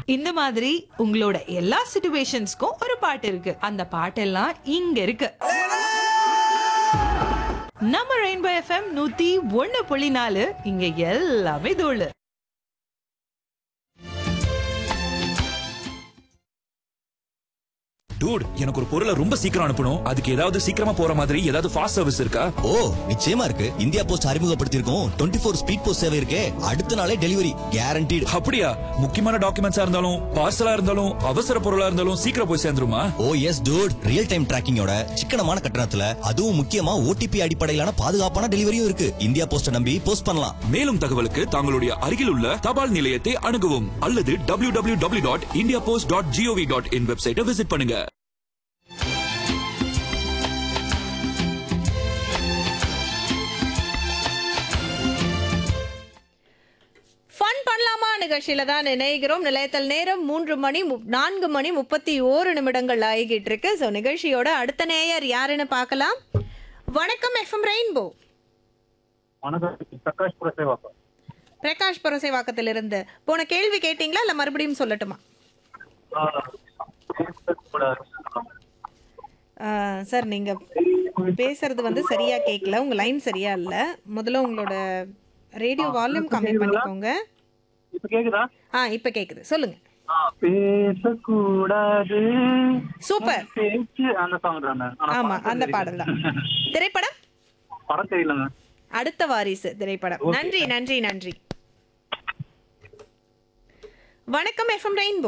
இந்த மாதிரி உங்களோட எல்லா சிச்சுவேஷன்ஸ்க்கும் ஒரு பாட்டு இருக்கு அந்த பாட்டெல்லாம் இங்க இருக்கு நம்ம ரெயின்போ எஃப்எம் நூத்தி ஒண்ணு புள்ளி நாலு இங்க எல்லாமே தோழு டூட் எனக்கு ஒரு பொருளை ரொம்ப சீக்கிரம் அனுப்பணும் அதுக்கு ஏதாவது சீக்கிரமா போற மாதிரி ஏதாவது ஃபாஸ்ட் சர்வீஸ் இருக்கா ஓ நிச்சயமா இருக்கு இந்தியா போஸ்ட் அறிமுகப்படுத்தியிருக்கோம் டுவெண்ட்டி ஃபோர் ஸ்பீட் போஸ்ட் சேவை இருக்கே அடுத்த நாளே டெலிவரி கேரண்டீடு அப்படியா முக்கியமான டாக்குமெண்ட்ஸா இருந்தாலும் பார்சலா இருந்தாலும் அவசர பொருளா இருந்தாலும் சீக்கிரம் போய் சேர்ந்துருமா oh yes dude real time டிராக்கிங்கோட சிக்கனமான கட்டணத்துல அதுவும் முக்கியமா ஓடிபி அடிப்படையிலான பாதுகாப்பான டெலிவரியும் இருக்கு இந்தியா போஸ்ட நம்பி போஸ்ட் பண்ணலாம் மேலும் தகவலுக்கு தங்களுடைய அருகில் உள்ள தபால் நிலையத்தை அணுகவும் அல்லது W W W dot India post dot gov dot in வெப்சைட்டை விசிட் பண்ணுங்க ஃபன் பண்ணலாமா நிகழ்ச்சியில தான் நினைக்கிறோம் நிலையத்தில் நேரம் மூன்று மணி மு- நான்கு மணி முப்பத்தி ஓரு நிமிடங்கள் ஆகிட்டு இருக்கு ஸோ நிகழ்ச்சியோட அடுத்த நேயர் யாருன்னு பார்க்கலாம் வணக்கம் எஃப்எம் ரெயின்போ வணக்கம் பிரகாஷ் புரசேவாக்கம் பிரகாஷ் புரசைவாக்கத்திலிருந்து போன கேள்வி கேட்டீங்களா இல்லை மறுபடியும் சொல்லட்டுமா ஆ, சார் நீங்க பேசுறது வந்து சரியா கேட்கல உங்க லைன் சரியா இல்ல முதல்ல உங்களோட ரேடியோ வால்யூம் கம்மி பண்ணிக்கோங்க இப்ப கேக்குதா ஆ இப்ப கேக்குது சொல்லுங்க பேசக்கூடாது சூப்பர் பேச்சு அந்த சாங் தானே ஆனா ஆமா பாட்டு அந்த தெரியல. பாடல் தான் திரைப்படம் படம் தெரியலங்க அடுத்த வாரிசு திரைப்படம் நன்றி நன்றி நன்றி வணக்கம் எஃப்எம் ரெயின்போ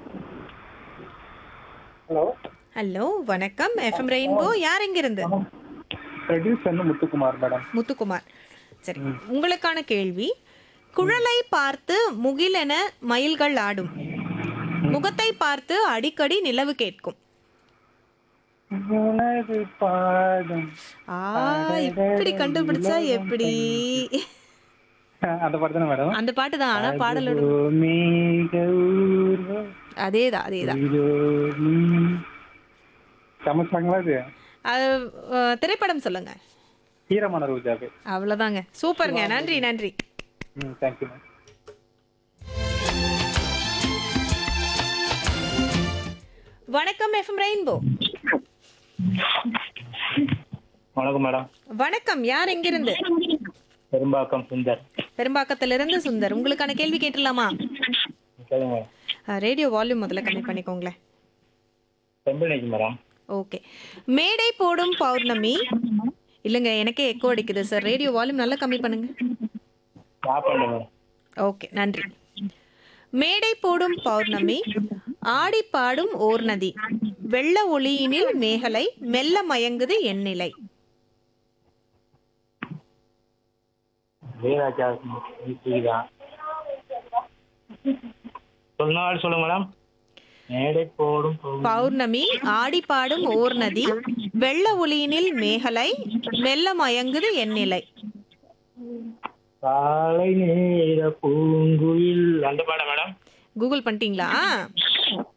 ஹலோ ஹலோ வணக்கம் எஃப்எம் ரெயின்போ யார் எங்க இருந்து ப்ரொடியூசர் முத்துக்குமார் மேடம் முத்துக்குமார் சரி உங்களுக்கான கேள்வி குழலை பார்த்து முகிலென மயில்கள் ஆடும் முகத்தை பார்த்து அடிக்கடி நிலவு கேட்கும் உனது பாதம் ஆ இப்படி கண்டுபிடிச்சா எப்படி அந்த பாட்டு தானே மேடம் அந்த பாட்டு தான் ஆனா பாடலோட மேக ஊர்வம் அதேதான் அதேதான் இதோ நீ. செம சாங்களா இது அது, அஹ், திரைப்படம் சொல்லுங்க ஈரமான ரோஜாவே அவ்வளவுதாங்க சூப்பருங்க நன்றி நன்றி ம் தேங்க்யூ மேம் வணக்கம் எஃப்எம் ரெயின்போ வணக்கம் மேடம் வணக்கம் யார் எங்கிருந்து பெரும்பாக்கம் சுந்தர் பெரும்பாக்கத்திலிருந்து சுந்தர் உங்களுக்கான கேள்வி கேட்டுடலாமா சொல்லுங்க அஹ், ரேடியோ வால்யூம் முதல்ல கம்மி பண்ணிக்கோங்களேன் செம்பிள்ளைக்கு மேடம் ஓகே மேடை போடும் பௌர்ணமி இல்லைங்க எனக்கே எக்கோ அடிக்குது சார் ரேடியோ வால்யூம் நல்லா கம்மி பண்ணுங்க ஸ்டாப் பண்ணுங்க ஓகே நன்றி மேடை போடும் பௌர்ணமி ஆடி பாடும் ஓர் நதி வெள்ள ஒளியினில் மேகலை மெல்ல மயங்குது எண்ணிலை வீராஜா தான் சொன்னால் சொல்லுங்க மேடம் மேடை போடும் போடும் பௌர்ணமி ஆடி பாடும் ஓர் நதி வெள்ள ஒளியினில் மேகலை மெல்ல மயங்குது எண்ணிலை காலை நேர பூங்குயில் அந்த பாடம் மேடம் கூகுள் பண்ணிட்டீங்களா